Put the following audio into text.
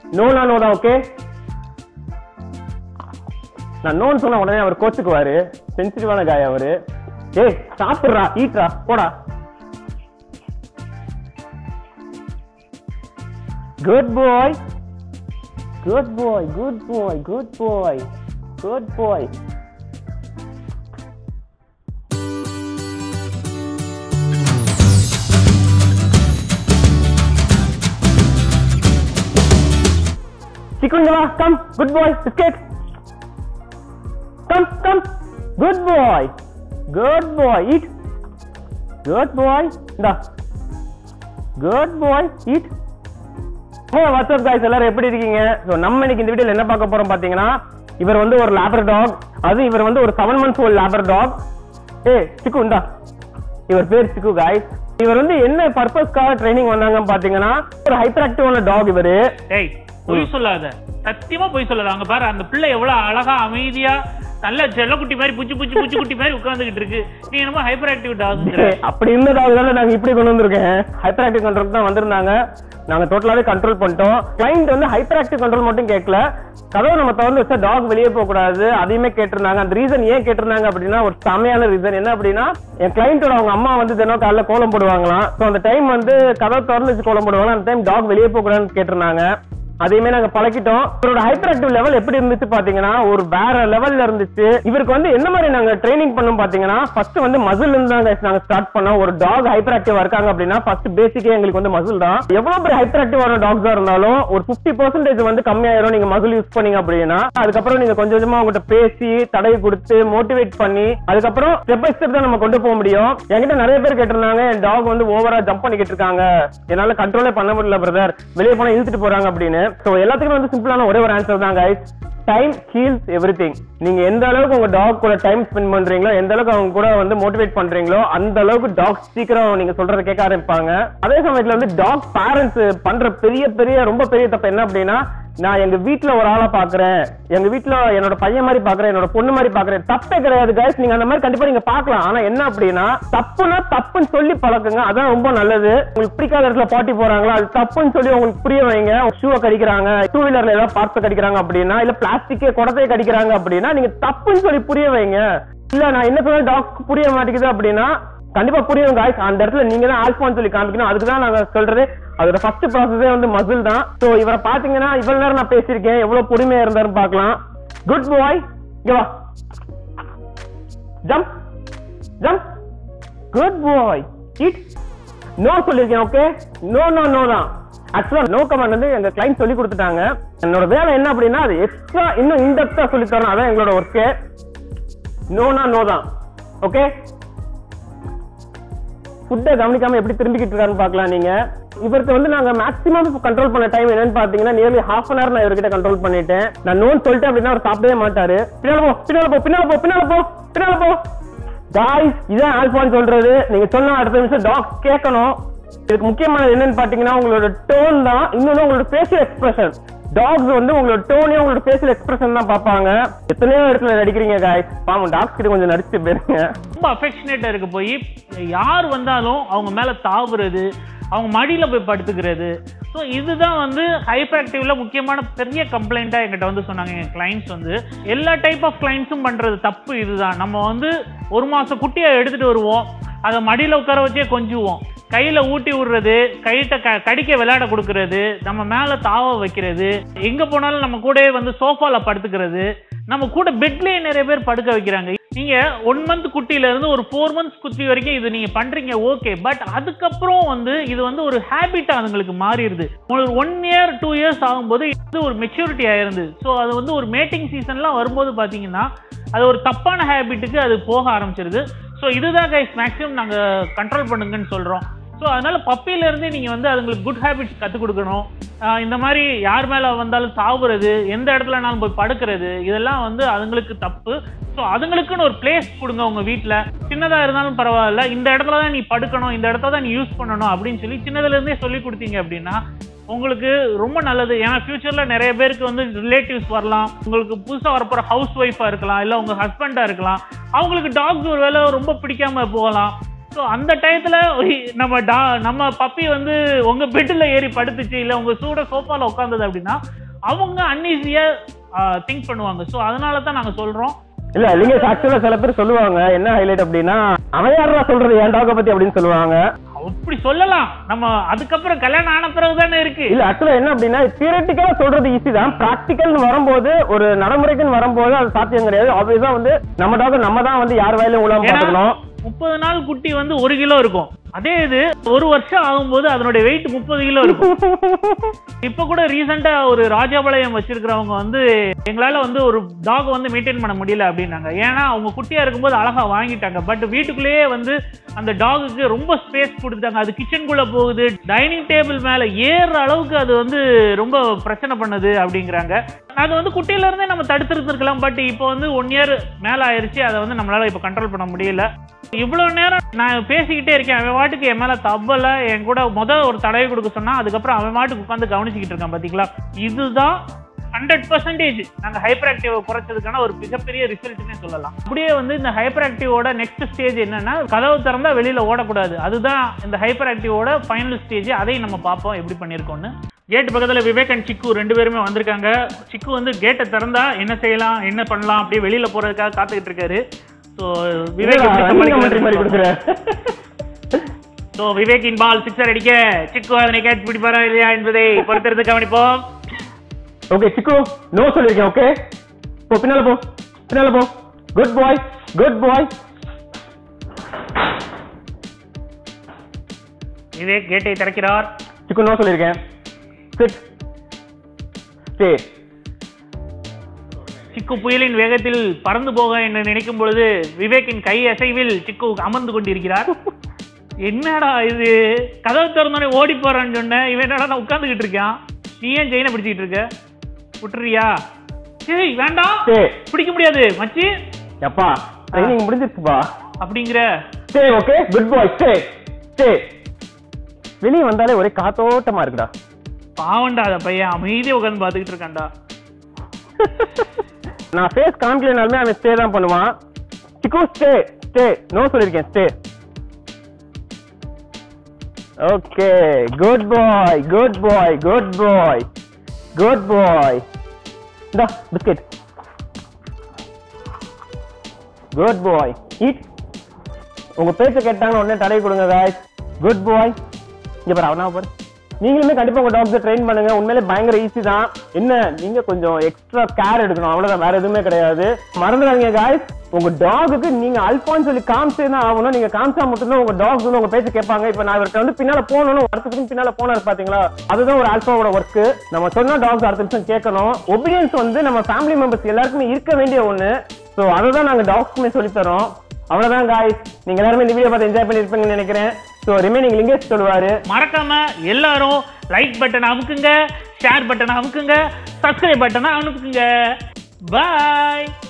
No நான் no தான் okay நான் நோன்னு சொன்ன உடனே அவர் கோச்சுக்குவாரு சென்சிட்டிவான காய் அவரு ஏய் சாப்பிடுறா ஈட்ரா போடா good boy good boy good boy good boy good boy Chikundava, come, good boy, biscuit. Come, come, good boy, good boy, eat. Good boy, இந்தா. Good boy, eat. Hey what's up guys எல்லாரும் எப்படி இருக்கீங்க ஸோ நம்ம இன்னைக்கு இந்த வீடியோல என்ன பார்க்க போறோம் பாத்தீங்கன்னா இவர் வந்து ஒரு லேபர் டாக் அது இவர் வந்து ஒரு seven months old labour dog a Chikku இந்தா இவர் பேர் சிக்கு guys இவர் வந்து என்ன பர்பஸ்க்காக ட்ரைனிங் வந்தாங்கன்னு பாத்தீங்கன்னா ஒரு ஹைப்பர் ஆக்டிவான டாக் இவரு டேய் பொய் சொல்லாத சத்தியமா பொய் சொல்லாத அங்க பாரு அந்த பிள்ளை எவ்வளவு அழகா அமைதியா நல்ல செல்லக்குட்டி மாதிரி புச்சு புச்சு புச்சு குட்டி மாதிரி உட்கார்ந்துகிட்டு இருக்கு நீ என்னமோ ஹைப்பர் ஆக்டிவ் டாகுங்கிற அப்படி இருந்ததாக தானே நாங்க இப்படி கொண்டு வந்திருக்கேன் ஹைப்பர் ஆக்டிவ் கண்ட்ரோல் தான் வந்திருந்தாங்க நாங்க டோட்டலாவே கண்ட்ரோல் பண்ணிட்டோம் கிளைண்ட் வந்து ஹைப்பர் ஆக்டிவ் கண்ட்ரோல் மட்டும் கேட்கல கதவு நம்ம திறந்து வச்சா டாக் வெளியே போக கூடாது அதையுமே கேட்டிருந்தாங்க அந்த ரீசன் ஏன் கேட்டிருந்தாங்க அப்படின்னா ஒரு செமையான ரீசன் என்ன அப்படின்னா என் கிளைண்டோட அவங்க அம்மா வந்து தினம் காலைல கோலம் போடுவாங்களாம் ஸோ அந்த டைம் வந்து கதவு திறந்து வச்சு கோலம் போடுவாங்க அந்த டைம் டாக் வெளியே போக கூடாதுன்னு கேட்டிருந்தாங்க அதையுமே நாங்க பழக்கிட்டோம் இவரோட ஹைப்பர் ஆக்டிவ் லெவல் எப்படி இருந்துச்சு பாத்தீங்கன்னா ஒரு வேற லெவல்ல இருந்துச்சு இவருக்கு வந்து என்ன மாதிரி நாங்க ட்ரைனிங் பண்ணோம் பாத்தீங்கன்னா ஃபர்ஸ்ட் வந்து மசில் இருந்து தான் guys நாங்க ஸ்டார்ட் பண்ணோம் ஒரு டாக் ஹைப்பர் ஆக்டிவா இருக்காங்க அப்படின்னா ஃபர்ஸ்ட் பேசிக்கே எங்களுக்கு வந்து மசில் தான் எவ்வளவு பெரிய ஹைப்பர் ஆக்டிவான டாக்ஸா இருந்தாலும் ஒரு 50% பர்சன்டேஜ் வந்து கம்மியாயிரும் நீங்க மசில் யூஸ் பண்ணீங்க அப்படின்னா அதுக்கப்புறம் நீங்க கொஞ்சம் கொஞ்சமா அவங்ககிட்ட பேசி தடவி கொடுத்து மோட்டிவேட் பண்ணி அதுக்கப்புறம் ஸ்டெப் பை ஸ்டெப் தான் நம்ம கொண்டு போக முடியும் என்கிட்ட நிறைய பேர் கேட்டிருந்தாங்க என் டாக் வந்து ஓவரா ஜம்ப் பண்ணிக்கிட்டு இருக்காங்க என்னால கண்ட்ரோலே பண்ண முடியல பிரதர் வெளியே போனா இழுத்துட்டு போறாங்க அப்படின்னு சோ எல்லாத்துக்கும் வந்து சிம்பிளான ஒரே ஒரு ஆன்சர் தான் guys டைம் ஹீல்ஸ் எவ்ரி நீங்க எந்த அளவுக்கு உங்க டாக் கூட டைம் ஸ்பெண்ட் பண்றீங்களோ எந்த அளவுக்கு அவங்க கூட வந்து மோட்டிவேட் பண்றீங்களோ அந்த அளவுக்கு டாக் சீக்கிரம் நீங்க சொல்றத கேட்க ஆரம்பிப்பாங்க அதே சமயத்துல வந்து டாக் பேரண்ட்ஸ் பண்ற பெரிய பெரிய ரொம்ப பெரிய தப்பு என்ன அப்படின்னா நான் எங்க வீட்ல ஒரு ஆளை பாக்குறேன் எங்க வீட்ல என்னோட பையன் மாதிரி பாக்குறேன் என்னோட பொண்ணு மாதிரி பாக்குறேன் தப்பே கிடையாது guys நீங்க அந்த மாதிரி கண்டிப்பா நீங்க பார்க்கலாம் ஆனா என்ன அப்படின்னா தப்புனா தப்புன்னு சொல்லி பழக்குங்க அதான் ரொம்ப நல்லது உங்களுக்கு பிடிக்காத இடத்துல பாட்டி போறாங்களா அது தப்புன்னு சொல்லி உங்களுக்கு புரிய வைங்க ஷூவை கடிக்கிறாங்க டூ வீலர்ல ஏதாவது பார்ட்ஸ் கடிக்கிறாங்க அப்படின்னா இல்ல பிளாஸ்டிக்கே குடத்தையே கடிக்கிறாங்க அப்படின்னா நீங்க தப்புன்னு சொல்லி புரிய வைங்க இல்ல நான் என்ன சொன்னாலும் டாக் புரிய மாட்டேங்குது அப்படின்னா கண்டிப்பா புரியும் guys அந்த இடத்துல நீங்க தான் ஆல்பான்னு சொல்லி காமிக்கணும் அதுக்கு தான் நாங்க சொல்றது அதோட ஃபர்ஸ்ட் ப்ராசஸே வந்து மசில் தான் சோ இவரை பாத்தீங்கன்னா இவ்வளவு நேரம் நான் பேசியிருக்கேன் எவ்வளவு பொறுமையா இருந்தாருன்னு பார்க்கலாம் குட் பாய் இங்க வா jump jump good boy it no சொல்லிருக்கேன் ஓகே நோ நோ நோ தான் ஆக்சுவலா நோ கமாண்ட் வந்து எங்க கிளைண்ட் சொல்லி கொடுத்துட்டாங்க என்னோட வேலை என்ன அப்படின்னா அது எக்ஸ்ட்ரா இன்னும் இன்டெப்தா சொல்லி தரணும் அதான் எங்களோட ஒர்க்கு நோனா நோ தான் ஓகே ஃபுட்டை கவனிக்காம எப்படி திரும்பிக்கிட்டு இருக்காருன்னு பார்க்கலாம் நீங்க இவருக்கு வந்து நாங்க மேக்ஸிமம் கண்ட்ரோல் பண்ண டைம் என்னன்னு பாத்தீங்கன்னா நியர்லி ஹாஃப் அன் ஹவர் நான் இவர்கிட்ட கண்ட்ரோல் பண்ணிட்டேன் நான் நோன் சொல்லிட்டேன் அப்படின்னா அவர் சாப்பிடவே மாட்டாரு பின்னால போ பின்னால போ பின்னால போ பின்னால போ பின்னால போ காய்ஸ் இதான் ஆல்பான்னு சொல்றது நீங்க சொன்ன அடுத்த நிமிஷம் டாக் கேட்கணும் இதுக்கு முக்கியமானது என்னன்னு பாத்தீங்கன்னா உங்களோட டோன் தான் இன்னொன்னு உங்களோட ஃபேஷியல் எக்ஸ்பிரஷன் டாக்ஸ் வந்து உங்களோட டோனே உங்களோட ஃபேஷியல் எக்ஸ்பிரஷன் தான் பார்ப்பாங்க எத்தனையோ இடத்துல நடிக்கிறீங்க காய்ஸ் பாவம் டாக்ஸ் கிட்ட கொஞ்சம் நடிச்சு போயிருங்க ரொம்ப அஃபெக்ஷனேட்டா இருக்க போய் யார் வந்தாலும் அவங்க மேல தாவுறது அவங்க மடியில போய் படுத்துக்கிறது ஸோ இதுதான் வந்து ஹைப்பர் ஆக்டிவ்ல முக்கியமான பெரிய கம்ப்ளைண்ட்டாக எங்கிட்ட வந்து சொன்னாங்க எங்கள் கிளைண்ட்ஸ் வந்து எல்லா டைப் ஆஃப் கிளைண்ட்ஸும் பண்றது தப்பு இதுதான் நம்ம வந்து ஒரு மாசம் குட்டியை எடுத்துட்டு வருவோம் அதை மடியில உட்கார வச்சே கொஞ்சுவோம் கையில ஊட்டி விடுறது கையிட்ட க கடிக்க விளையாட கொடுக்கறது நம்ம மேல தாவ வைக்கிறது எங்க போனாலும் நம்ம கூடவே வந்து சோஃபால படுத்துக்கிறது நம்ம கூட பெட்லயே நிறைய பேர் படுக்க வைக்கிறாங்க நீங்க ஒன் மந்த் குட்டியில இருந்து ஒரு ஃபோர் மந்த்ஸ் குட்டி வரைக்கும் இது நீங்க பண்றீங்க ஓகே பட் அதுக்கப்புறம் வந்து இது வந்து ஒரு ஹேபிட்டா அதுங்களுக்கு மாறிடுது உங்களுக்கு ஒன் இயர் டூ இயர்ஸ் ஆகும்போது இது ஒரு மெச்சூரிட்டி ஆயிருந்து ஸோ அது வந்து ஒரு மேட்டிங் சீசன்லாம் வரும்போது பாத்தீங்கன்னா அது ஒரு தப்பான ஹேபிட்டுக்கு அது போக ஆரம்பிச்சிருது ஸோ இதுதான் கைஸ் மேக்ஸிமம் நாங்கள் கண்ட்ரோல் பண்ணுங்கன்னு சொல்கிறோம் ஸோ அதனால பப்பியில இருந்தே நீங்கள் வந்து அதுங்களுக்கு குட் ஹேபிட்ஸ் கற்றுக் கொடுக்கணும் ஆஹ் இந்த மாதிரி யார் மேலே வந்தாலும் சாவுறது எந்த இடத்துலனாலும் போய் படுக்கிறது இதெல்லாம் வந்து அதுங்களுக்கு தப்பு ஸோ அதுங்களுக்குன்னு ஒரு பிளேஸ் கொடுங்க உங்க வீட்டில் சின்னதாக இருந்தாலும் பரவாயில்ல இந்த இடத்துல தான் நீ படுக்கணும் இந்த இடத்துல தான் நீ யூஸ் பண்ணணும் அப்படின்னு சொல்லி சின்னதுல இருந்தே சொல்லி கொடுத்தீங்க அப்படின்னா உங்களுக்கு ரொம்ப நல்லது ஏன்னா ஃபியூச்சர்ல நிறைய பேருக்கு வந்து ரிலேட்டிவ்ஸ் வரலாம் உங்களுக்கு புதுசாக வரப்போற ஹவுஸ் ஒய்ஃபா இருக்கலாம் இல்லை உங்க ஹஸ்பண்டா இருக்கலாம் அவங்களுக்கு டாக்ஸ் ஒரு வேளை ரொம்ப பிடிக்காம போகலாம் ஸோ அந்த டயத்துல நம்ம டா நம்ம பப்பி வந்து உங்க பெட்டில் ஏறி படுத்துச்சு இல்ல உங்க சூட சோஃபால உட்காந்தது அப்படின்னா அவங்க அன்ஈஸியா திங்க் பண்ணுவாங்க ஸோ அதனால தான் நாங்க சொல்றோம் இல்ல இல்லைங்க ஆக்சுவலா சில பேர் சொல்லுவாங்க என்ன ஹைலைட் அப்படின்னா அவன் யாரா சொல்றது என் டாக பத்தி அப்படின்னு சொல்லுவாங்க அப்படி சொல்லலாம் நம்ம அதுக்கப்புறம் கல்யாணம் ஆன பிறகு தானே இருக்கு இல்ல ஆக்சுவலா என்ன அப்படின்னா தியரட்டிக்கலா சொல்றது ஈஸி தான் பிராக்டிக்கல்னு வரும்போது ஒரு நடைமுறைக்குன்னு வரும்போது அது சாத்தியம் கிடையாது ஆப்வியஸா வந்து நம்ம டாக் நம்ம தான் வந்து யார் வயலும் உலாம ஏன்னா, பாத்துக்கணும் முப்பது நாள் குட்டி வந்து ஒரு கிலோ இருக்கும் அதே இது ஒரு வருஷம் ஆகும்போது அதனுடைய வெயிட் முப்பது கிலோ இருக்கும் இப்ப கூட ரீசெண்டா ஒரு ராஜபாளையம் வச்சிருக்கிறவங்க வந்து எங்களால வந்து ஒரு டாக் வந்து மெயின்டைன் பண்ண முடியல அப்படின்னாங்க ஏன்னா அவங்க குட்டியா இருக்கும்போது அழகா வாங்கிட்டாங்க பட் வீட்டுக்குள்ளேயே வந்து அந்த டாகுக்கு ரொம்ப ஸ்பேஸ் கொடுத்துட்டாங்க அது கிச்சனுக்குள்ள போகுது டைனிங் டேபிள் மேல ஏறுற அளவுக்கு அது வந்து ரொம்ப பிரச்சனை பண்ணுது அப்படிங்கிறாங்க அது வந்து குட்டியில இருந்தே நம்ம தடுத்திருந்திருக்கலாம் பட் இப்போ வந்து ஒன் இயர் மேல ஆயிருச்சு அதை வந்து நம்மளால இப்போ கண்ட்ரோல் பண்ண முடியல இவ்வளவு நேரம் நான் பேசிக்கிட்டே இருக்கேன் அவன் வாட்டுக்கு என் மேல தப்பல என் கூட முத ஒரு தடவை கொடுக்க சொன்னா அதுக்கப்புறம் அவன் வாட்டுக்கு உட்காந்து கவனிச்சுக்கிட்டு இருக்கான் பாத்தீங்களா இதுதான் ஹண்ட்ரட் பர்சன்டேஜ் நாங்க ஹைப்பர் ஆக்டிவ் குறைச்சதுக்கான ஒரு மிகப்பெரிய ரிசல்ட்னே சொல்லலாம் அப்படியே வந்து இந்த ஹைப்பர் ஆக்டிவோட நெக்ஸ்ட் ஸ்டேஜ் என்னன்னா கதவு திறந்தா வெளியில ஓடக்கூடாது அதுதான் இந்த ஹைப்பர் ஆக்டிவோட ஃபைனல் ஸ்டேஜ் அதையும் நம்ம பார்ப்போம் எப்படி பண்ணியிருக்கோம்னு கேட் பக்கத்துல விவேக் அண்ட் சிக்கு ரெண்டு பேருமே வந்திருக்காங்க சிக்கு வந்து கேட்டை திறந்தா என்ன செய்யலாம் என்ன பண்ணலாம் அப்படியே வெளியில போறதுக்காக காத்துக்கிட்டு இருக்காரு ஸோ விவேக் எப்படி கமெண்ட்ரி மாதிரி சமாளிக்கிறாருன்னு கொடுக்குறேன் ஸோ விவேக்கின் பால் சிக்ஸர் அடிக்க சிக்கு அதனை கேட்ச் பிடிப்பாரா இல்லையா என்பதை பொறுத்திருந்து கவனிப்போம் ஓகே சிக்கு நோ சொல்லிருக்கேன் ஓகே போ பின்னால போ பின்னால போ good boy good boy Vivek கேட்டை திறக்கிறார் சிக்கு நோ சொல்லிருக்கேன் சிட் ஸ்டே சிக்கு புயலின் வேகத்தில் பறந்து போக என்று நினைக்கும் பொழுது விவேக்கின் கை அசைவில் சிக்கு அமர்ந்து கொண்டிருக்கிறார் என்னடா இது கதவு திறந்தோடனே ஓடி போறான்னு சொன்னேன் இவன் என்னடா நான் உட்கார்ந்துகிட்டு இருக்கான் நீ ஏன் செயினை பிடிச்சிட்டு இருக்க விட்டுறியா சரி வேண்டாம் ஸ்டே பிடிக்க முடியாது மச்சி எப்பா ட்ரைனிங் முடிஞ்சிருச்சுப்பா அப்படிங்கிற stay okay good boy stay stay வெளியே வந்தாலே ஒரே காத்தோட்டமா இருக்குடா பாவண்டா அந்த பையன் அமைதியா உட்கார்ந்து பார்த்துக்கிட்டு இருக்கான்டா நான் ஃபேஸ் காமிக்கலனாலுமே அவன் ஸ்டே தான் பண்ணுவான் சிக்கு ஸ்டே ஸ்டே நோ சொல்லிருக்கேன் stay okay good boy good boy good boy good boy இந்த பிஸ்கெட் குட் பாய் ஈட் உங்க பேச்ச கேட்டாங்க உடனே தடவி கொடுங்க guys குட் பாய் இங்க பாரு அவனா பாரு நீங்களுமே கண்டிப்பா உங்க டாக்டர் ட்ரெயின் பண்ணுங்க உண்மையிலே பயங்கர ஈஸி தான் என்ன நீங்க கொஞ்சம் எக்ஸ்ட்ரா கேர் எடுக்கணும் அவ்வளவுதான் வேற எதுவுமே கிடையாது மறந்துடாதீங்க guys உங்க டாகுக்கு நீங்க அல்பான்னு சொல்லி காமிச்சே தான் ஆகணும் நீங்க காமிச்சா மட்டும்தான் உங்க டாக்ஸ் வந்து உங்க பேச்சு கேட்பாங்க இப்ப நான் இவர்கிட்ட வந்து பின்னால போகணும் வருஷத்துக்கு பின்னால போனாரு பாத்தீங்களா அதுதான் ஒரு ஆல்பாவோட ஒர்க் நம்ம சொன்னா டாக்ஸ் அடுத்த நிமிஷம் கேட்கணும் ஒபீடியன்ஸ் வந்து நம்ம ஃபேமிலி மெம்பர்ஸ் எல்லாருக்குமே இருக்க வேண்டிய ஒண்ணு ஸோ அதை தான் நாங்க டாக்ஸ்க்குமே சொல்லித் தரோம் அவ்வளவுதான் காய்ஸ் நீங்க எல்லாருமே இந்த வீடியோ பார்த்து என்ஜாய் பண்ணிருப்பீங்கன்னு நினைக்கிறேன் ஸோ ரிமைனிங் லிங்கேஷ் சொல்லுவாரு மறக்காம எல்லாரும் லைக் பட்டனை அமுக்குங்க ஷேர் பட்டனை அமுக்குங்க சப்ஸ்கிரைப் பட்டனை அமுக்குங்க பாய்